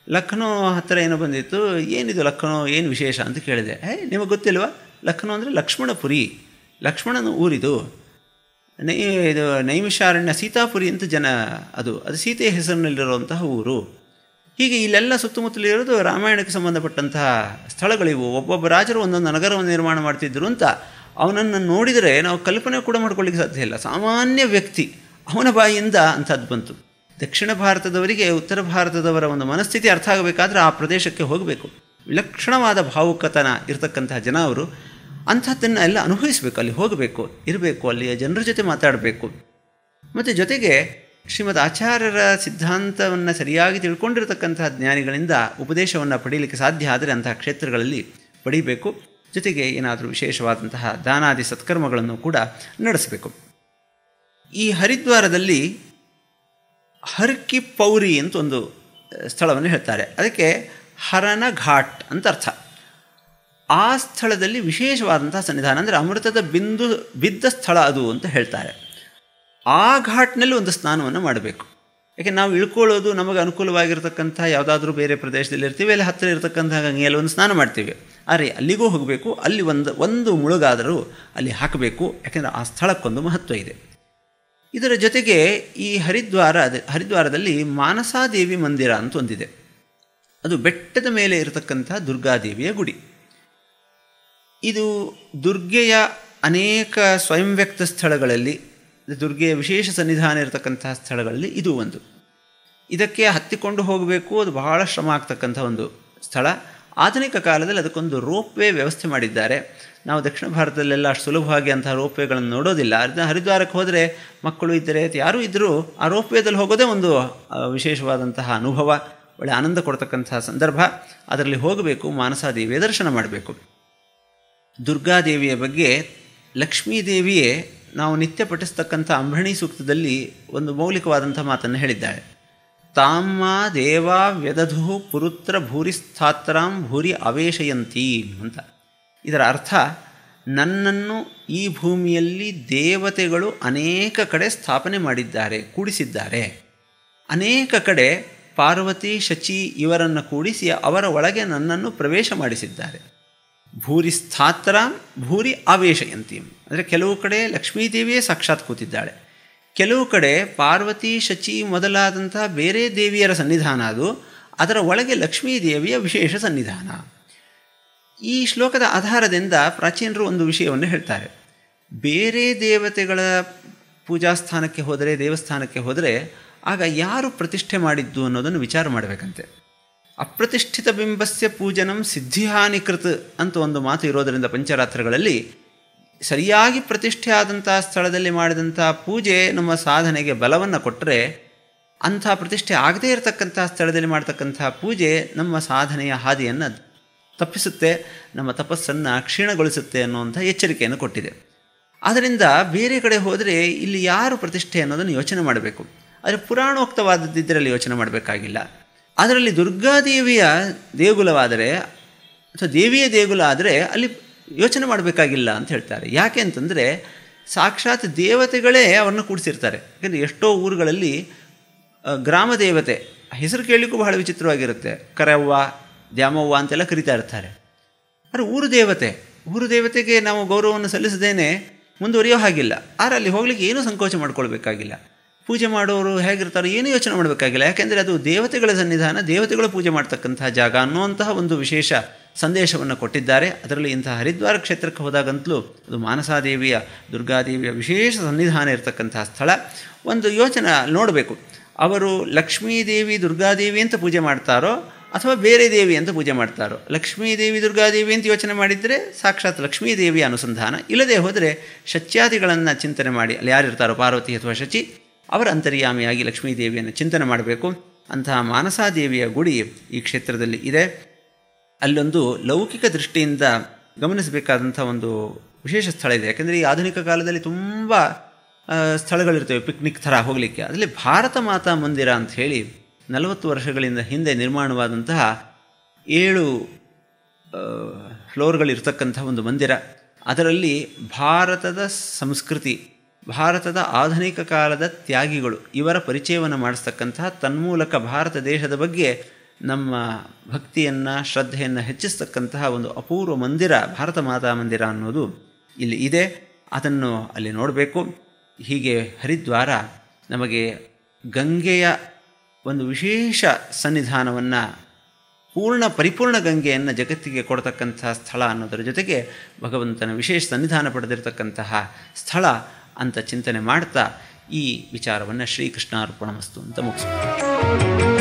ಲಕ್ನೋ ಹತ್ತಿರ ಏನೋ ಬಂದಿತ್ತು ಏನಿದು ಲಕ್ನೋ ಏನು ವಿಶೇಷ ಅಂತ ಕೇಳಿದೆ ಏ ನಿಮಗೆ ಗೊತ್ತಿಲ್ವಾ ಲಕ್ನೋ ಅಂದರೆ ಲಕ್ಷ್ಮಣಪುರಿ ಲಕ್ಷ್ಮಣನ ಊರಿದು ನೈ ಇದು ನೈಮಿಷಾರಣ್ಯ ಸೀತಾಪುರಿ ಅಂತ ಜನ ಅದು ಅದು ಸೀತೆಯ ಹೆಸರಿನಲ್ಲಿರುವಂತಹ ಊರು ಹೀಗೆ ಇಲ್ಲೆಲ್ಲ ಸುತ್ತಮುತ್ತಲಿರೋದು ರಾಮಾಯಣಕ್ಕೆ ಸಂಬಂಧಪಟ್ಟಂತಹ ಸ್ಥಳಗಳಿವು ಒಬ್ಬೊಬ್ಬ ರಾಜರು ಒಂದೊಂದು ನಗರವನ್ನು ನಿರ್ಮಾಣ ಮಾಡ್ತಿದ್ರು ಅಂತ ಅವನನ್ನು ನೋಡಿದರೆ ನಾವು ಕಲ್ಪನೆ ಕೂಡ ಮಾಡ್ಕೊಳ್ಳಿಕ್ಕೆ ಸಾಧ್ಯ ಇಲ್ಲ ಸಾಮಾನ್ಯ ವ್ಯಕ್ತಿ ಅವನ ಬಾಯಿಯಿಂದ ಅಂಥದ್ದು ಬಂತು ದಕ್ಷಿಣ ಭಾರತದವರಿಗೆ ಉತ್ತರ ಭಾರತದವರ ಒಂದು ಮನಸ್ಥಿತಿ ಅರ್ಥ ಆಗಬೇಕಾದ್ರೆ ಆ ಪ್ರದೇಶಕ್ಕೆ ಹೋಗಬೇಕು ವಿಲಕ್ಷಣವಾದ ಭಾವುಕತನ ಇರತಕ್ಕಂತಹ ಜನ ಅವರು ಅಂಥದ್ದನ್ನು ಎಲ್ಲ ಅನುಭವಿಸಬೇಕು ಅಲ್ಲಿ ಹೋಗಬೇಕು ಇರಬೇಕು ಅಲ್ಲಿಯ ಜನರ ಜೊತೆ ಮಾತಾಡಬೇಕು ಮತ್ತು ಜೊತೆಗೆ ಶ್ರೀಮದ್ ಆಚಾರ್ಯರ ಸಿದ್ಧಾಂತವನ್ನು ಸರಿಯಾಗಿ ತಿಳ್ಕೊಂಡಿರತಕ್ಕಂತಹ ಜ್ಞಾನಿಗಳಿಂದ ಉಪದೇಶವನ್ನು ಪಡೀಲಿಕ್ಕೆ ಸಾಧ್ಯ ಆದರೆ ಅಂತಹ ಕ್ಷೇತ್ರಗಳಲ್ಲಿ ಪಡೀಬೇಕು ಜೊತೆಗೆ ಏನಾದರೂ ವಿಶೇಷವಾದಂತಹ ದಾನಾದಿ ಸತ್ಕರ್ಮಗಳನ್ನು ಕೂಡ ನಡೆಸಬೇಕು ಈ ಹರಿದ್ವಾರದಲ್ಲಿ ಹರ್ಕಿ ಪೌರಿ ಅಂತ ಒಂದು ಸ್ಥಳವನ್ನು ಹೇಳ್ತಾರೆ ಅದಕ್ಕೆ ಹರನ ಘಾಟ್ ಅಂತ ಅರ್ಥ ಆ ಸ್ಥಳದಲ್ಲಿ ವಿಶೇಷವಾದಂತಹ ಸನ್ನಿಧಾನ ಅಂದರೆ ಅಮೃತದ ಬಿಂದು ಬಿದ್ದ ಸ್ಥಳ ಅದು ಅಂತ ಹೇಳ್ತಾರೆ ಆ ಘಾಟ್ನಲ್ಲಿ ಒಂದು ಸ್ನಾನವನ್ನು ಮಾಡಬೇಕು ಯಾಕೆ ನಾವು ಇಳ್ಕೊಳ್ಳೋದು ನಮಗೆ ಅನುಕೂಲವಾಗಿರ್ತಕ್ಕಂಥ ಯಾವುದಾದ್ರೂ ಬೇರೆ ಪ್ರದೇಶದಲ್ಲಿ ಇರ್ತೀವಿ ಅಲ್ಲಿ ಹತ್ತಿರ ಇರತಕ್ಕಂಥ ಗಂಗೆಯಲ್ಲಿ ಒಂದು ಸ್ನಾನ ಮಾಡ್ತೀವಿ ಆದರೆ ಅಲ್ಲಿಗೂ ಹೋಗಬೇಕು ಅಲ್ಲಿ ಒಂದು ಒಂದು ಮುಳುಗಾದರೂ ಅಲ್ಲಿ ಹಾಕಬೇಕು ಯಾಕೆಂದರೆ ಆ ಸ್ಥಳಕ್ಕೊಂದು ಮಹತ್ವ ಇದೆ ಇದರ ಜೊತೆಗೆ ಈ ಹರಿದ್ವಾರ ಹರಿದ್ವಾರದಲ್ಲಿ ಮಾನಸಾದೇವಿ ಮಂದಿರ ಅಂತ ಒಂದಿದೆ ಅದು ಬೆಟ್ಟದ ಮೇಲೆ ಇರತಕ್ಕಂಥ ದುರ್ಗಾದೇವಿಯ ಗುಡಿ ಇದು ದುರ್ಗೆಯ ಅನೇಕ ಸ್ವಯಂ ವ್ಯಕ್ತ ಸ್ಥಳಗಳಲ್ಲಿ ದುರ್ಗೆಯ ವಿಶೇಷ ಸನ್ನಿಧಾನ ಇರತಕ್ಕಂತಹ ಸ್ಥಳಗಳಲ್ಲಿ ಇದು ಒಂದು ಇದಕ್ಕೆ ಹತ್ತಿಕೊಂಡು ಹೋಗಬೇಕು ಅದು ಬಹಳ ಶ್ರಮ ಆಗ್ತಕ್ಕಂಥ ಒಂದು ಸ್ಥಳ ಆಧುನಿಕ ಕಾಲದಲ್ಲಿ ಅದಕ್ಕೊಂದು ರೋಪ್ವೇ ವ್ಯವಸ್ಥೆ ಮಾಡಿದ್ದಾರೆ ನಾವು ದಕ್ಷಿಣ ಭಾರತದಲ್ಲೆಲ್ಲ ಅಷ್ಟು ಸುಲಭವಾಗಿ ಅಂತಹ ರೋಪ್ವೇಗಳನ್ನು ನೋಡೋದಿಲ್ಲ ಅದನ್ನ ಹರಿದ್ವಾರಕ್ಕೆ ಹೋದರೆ ಮಕ್ಕಳು ಇದ್ದರೆ ಯಾರೂ ಇದ್ದರೂ ಆ ರೋಪ್ವೇದಲ್ಲಿ ಹೋಗೋದೇ ಒಂದು ವಿಶೇಷವಾದಂತಹ ಅನುಭವ ಒಳ್ಳೆ ಆನಂದ ಕೊಡ್ತಕ್ಕಂತಹ ಸಂದರ್ಭ ಅದರಲ್ಲಿ ಹೋಗಬೇಕು ಮಾನಸಾದೇವಿಯ ದರ್ಶನ ಮಾಡಬೇಕು ದುರ್ಗಾದೇವಿಯ ಬಗ್ಗೆ ಲಕ್ಷ್ಮೀದೇವಿಯೇ ನಾವು ನಿತ್ಯ ಪಠಿಸ್ತಕ್ಕಂಥ ಅಂಬರಣಿ ಸೂಕ್ತದಲ್ಲಿ ಒಂದು ಮೌಲಿಕವಾದಂಥ ಮಾತನ್ನು ಹೇಳಿದ್ದಾಳೆ ತಾಮ್ಮ ದೇವಾ ವ್ಯದಧು ಪುರುತ್ರ ಭೂರಿಸ್ಥಾತ್ರಾಂ ಭೂರಿ ಅವೇಶಯಂತಿ ಅಂತ ಇದರ ಅರ್ಥ ನನ್ನನ್ನು ಈ ಭೂಮಿಯಲ್ಲಿ ದೇವತೆಗಳು ಅನೇಕ ಕಡೆ ಸ್ಥಾಪನೆ ಮಾಡಿದ್ದಾರೆ ಕೂಡಿಸಿದ್ದಾರೆ ಅನೇಕ ಕಡೆ ಪಾರ್ವತಿ ಶಚಿ ಇವರನ್ನು ಕೂಡಿಸಿ ಅವರ ಒಳಗೆ ನನ್ನನ್ನು ಪ್ರವೇಶ ಮಾಡಿಸಿದ್ದಾರೆ ಭೂರಿ ಸ್ಥಾತ್ರ ಭೂರಿ ಆವೇಶಯಂತಿ ಅಂದರೆ ಕೆಲವು ಕಡೆ ಲಕ್ಷ್ಮೀದೇವಿಯೇ ಸಾಕ್ಷಾತ್ ಕೂತಿದ್ದಾಳೆ ಕೆಲವು ಕಡೆ ಪಾರ್ವತಿ ಶಚಿ ಮೊದಲಾದಂಥ ಬೇರೆ ದೇವಿಯರ ಸನ್ನಿಧಾನ ಅದು ಅದರ ಒಳಗೆ ಲಕ್ಷ್ಮೀದೇವಿಯ ವಿಶೇಷ ಸನ್ನಿಧಾನ ಈ ಶ್ಲೋಕದ ಆಧಾರದಿಂದ ಪ್ರಾಚೀನರು ಒಂದು ವಿಷಯವನ್ನು ಹೇಳ್ತಾರೆ ಬೇರೆ ದೇವತೆಗಳ ಪೂಜಾ ಸ್ಥಾನಕ್ಕೆ ಹೋದರೆ ದೇವಸ್ಥಾನಕ್ಕೆ ಹೋದರೆ ಆಗ ಯಾರು ಪ್ರತಿಷ್ಠೆ ಮಾಡಿದ್ದು ಅನ್ನೋದನ್ನು ವಿಚಾರ ಮಾಡಬೇಕಂತೆ ಅಪ್ರತಿಷ್ಠಿತ ಬಿಂಬಸ್ಯ ಪೂಜನಂ ಸಿದ್ಧಿಹಾನಿಕೃತ್ ಅಂತ ಒಂದು ಮಾತು ಇರೋದರಿಂದ ಪಂಚರಾತ್ರಗಳಲ್ಲಿ ಸರಿಯಾಗಿ ಪ್ರತಿಷ್ಠೆ ಆದಂಥ ಸ್ಥಳದಲ್ಲಿ ಮಾಡಿದಂಥ ಪೂಜೆ ನಮ್ಮ ಸಾಧನೆಗೆ ಬಲವನ್ನು ಕೊಟ್ಟರೆ ಅಂಥ ಪ್ರತಿಷ್ಠೆ ಆಗದೇ ಇರತಕ್ಕಂಥ ಸ್ಥಳದಲ್ಲಿ ಮಾಡ್ತಕ್ಕಂಥ ಪೂಜೆ ನಮ್ಮ ಸಾಧನೆಯ ಹಾದಿಯನ್ನು ತಪ್ಪಿಸುತ್ತೆ ನಮ್ಮ ತಪಸ್ಸನ್ನು ಕ್ಷೀಣಗೊಳಿಸುತ್ತೆ ಅನ್ನುವಂಥ ಎಚ್ಚರಿಕೆಯನ್ನು ಕೊಟ್ಟಿದೆ ಆದ್ದರಿಂದ ಬೇರೆ ಕಡೆ ಹೋದರೆ ಇಲ್ಲಿ ಯಾರು ಪ್ರತಿಷ್ಠೆ ಅನ್ನೋದನ್ನು ಯೋಚನೆ ಮಾಡಬೇಕು ಆದರೆ ಪುರಾಣೋಕ್ತವಾದದ್ದಿದ್ದರಲ್ಲಿ ಯೋಚನೆ ಮಾಡಬೇಕಾಗಿಲ್ಲ ಅದರಲ್ಲಿ ದುರ್ಗಾದೇವಿಯ ದೇಗುಲವಾದರೆ ಅಥವಾ ದೇವಿಯ ದೇಗುಲ ಆದರೆ ಅಲ್ಲಿ ಯೋಚನೆ ಮಾಡಬೇಕಾಗಿಲ್ಲ ಅಂತ ಹೇಳ್ತಾರೆ ಯಾಕೆ ಅಂತಂದರೆ ಸಾಕ್ಷಾತ್ ದೇವತೆಗಳೇ ಅವ್ರನ್ನ ಕೂಡಿಸಿರ್ತಾರೆ ಯಾಕೆಂದರೆ ಎಷ್ಟೋ ಊರುಗಳಲ್ಲಿ ಗ್ರಾಮ ದೇವತೆ ಹೆಸರು ಕೇಳಲಿಕ್ಕೂ ಬಹಳ ವಿಚಿತ್ರವಾಗಿರುತ್ತೆ ಕರವ್ವ ದ್ಯಾಮವ್ವ ಅಂತೆಲ್ಲ ಕರಿತಾ ಇರ್ತಾರೆ ಆದರೆ ಊರು ದೇವತೆ ಊರು ದೇವತೆಗೆ ನಾವು ಗೌರವವನ್ನು ಸಲ್ಲಿಸದೇನೆ ಮುಂದುವರಿಯೋ ಹಾಗಿಲ್ಲ ಆದರೆ ಅಲ್ಲಿ ಹೋಗ್ಲಿಕ್ಕೆ ಏನೂ ಸಂಕೋಚ ಮಾಡ್ಕೊಳ್ಬೇಕಾಗಿಲ್ಲ ಪೂಜೆ ಮಾಡೋರು ಹೇಗಿರ್ತಾರೋ ಏನೂ ಯೋಚನೆ ಮಾಡಬೇಕಾಗಿಲ್ಲ ಯಾಕೆಂದರೆ ಅದು ದೇವತೆಗಳ ಸನ್ನಿಧಾನ ದೇವತೆಗಳು ಪೂಜೆ ಮಾಡ್ತಕ್ಕಂತಹ ಜಾಗ ಅನ್ನುವಂತಹ ಒಂದು ವಿಶೇಷ ಸಂದೇಶವನ್ನು ಕೊಟ್ಟಿದ್ದಾರೆ ಅದರಲ್ಲಿ ಇಂತಹ ಹರಿದ್ವಾರ ಕ್ಷೇತ್ರಕ್ಕೆ ಹೋದಾಗಂತಲೂ ಅದು ಮಾನಸಾದೇವಿಯ ದುರ್ಗಾದೇವಿಯ ವಿಶೇಷ ಸನ್ನಿಧಾನ ಇರತಕ್ಕಂತಹ ಸ್ಥಳ ಒಂದು ಯೋಚನೆ ನೋಡಬೇಕು ಅವರು ಲಕ್ಷ್ಮೀದೇವಿ ದುರ್ಗಾದೇವಿ ಅಂತ ಪೂಜೆ ಮಾಡ್ತಾರೋ ಅಥವಾ ಬೇರೆ ದೇವಿ ಅಂತ ಪೂಜೆ ಮಾಡ್ತಾರೋ ಲಕ್ಷ್ಮೀದೇವಿ ದುರ್ಗಾದೇವಿ ಅಂತ ಯೋಚನೆ ಮಾಡಿದರೆ ಸಾಕ್ಷಾತ್ ಲಕ್ಷ್ಮೀದೇವಿಯ ಅನುಸಂಧಾನ ಇಲ್ಲದೆ ಹೋದರೆ ಶಚ್ಯಾದಿಗಳನ್ನು ಚಿಂತನೆ ಮಾಡಿ ಅಲ್ಲಿ ಯಾರಿರ್ತಾರೋ ಪಾರ್ವತಿ ಅಥವಾ ಶಚಿ ಅವರ ಅಂತರ್ಯಾಮಿಯಾಗಿ ಲಕ್ಷ್ಮೀದೇವಿಯನ್ನು ಚಿಂತನೆ ಮಾಡಬೇಕು ಅಂತಹ ಮಾನಸಾದೇವಿಯ ಗುಡಿ ಈ ಕ್ಷೇತ್ರದಲ್ಲಿ ಇದೆ ಅಲ್ಲೊಂದು ಲೌಕಿಕ ದೃಷ್ಟಿಯಿಂದ ಗಮನಿಸಬೇಕಾದಂಥ ಒಂದು ವಿಶೇಷ ಸ್ಥಳ ಇದೆ ಯಾಕೆಂದರೆ ಈ ಆಧುನಿಕ ಕಾಲದಲ್ಲಿ ತುಂಬ ಸ್ಥಳಗಳಿರ್ತವೆ ಪಿಕ್ನಿಕ್ ಥರ ಹೋಗಲಿಕ್ಕೆ ಅದರಲ್ಲಿ ಭಾರತ ಮಾತಾ ಮಂದಿರ ಅಂತ ಹೇಳಿ ನಲವತ್ತು ವರ್ಷಗಳಿಂದ ಹಿಂದೆ ನಿರ್ಮಾಣವಾದಂತಹ ಏಳು ಫ್ಲೋರ್ಗಳಿರ್ತಕ್ಕಂಥ ಒಂದು ಮಂದಿರ ಅದರಲ್ಲಿ ಭಾರತದ ಸಂಸ್ಕೃತಿ ಭಾರತದ ಆಧುನಿಕ ಕಾಲದ ತ್ಯಾಗಿಗಳು ಇವರ ಪರಿಚಯವನ್ನು ಮಾಡಿಸ್ತಕ್ಕಂತಹ ತನ್ಮೂಲಕ ಭಾರತ ದೇಶದ ಬಗ್ಗೆ ನಮ್ಮ ಭಕ್ತಿಯನ್ನು ಶ್ರದ್ಧೆಯನ್ನು ಹೆಚ್ಚಿಸ್ತಕ್ಕಂತಹ ಒಂದು ಅಪೂರ್ವ ಮಂದಿರ ಭಾರತ ಮಾತಾ ಮಂದಿರ ಅನ್ನೋದು ಇಲ್ಲಿ ಇದೆ ಅದನ್ನು ಅಲ್ಲಿ ನೋಡಬೇಕು ಹೀಗೆ ಹರಿದ್ವಾರ ನಮಗೆ ಗಂಗೆಯ ಒಂದು ವಿಶೇಷ ಸನ್ನಿಧಾನವನ್ನು ಪೂರ್ಣ ಪರಿಪೂರ್ಣ ಗಂಗೆಯನ್ನು ಜಗತ್ತಿಗೆ ಕೊಡ್ತಕ್ಕಂತಹ ಸ್ಥಳ ಅನ್ನೋದರ ಜೊತೆಗೆ ಭಗವಂತನ ವಿಶೇಷ ಸನ್ನಿಧಾನ ಪಡೆದಿರತಕ್ಕಂತಹ ಸ್ಥಳ ಅಂತ ಚಿಂತನೆ ಮಾಡ್ತಾ ಈ ವಿಚಾರವನ್ನು ಶ್ರೀಕೃಷ್ಣಾರ್ಪಣಮಸ್ತು ಅಂತ ಮುಗಿಸ್ಬೋದು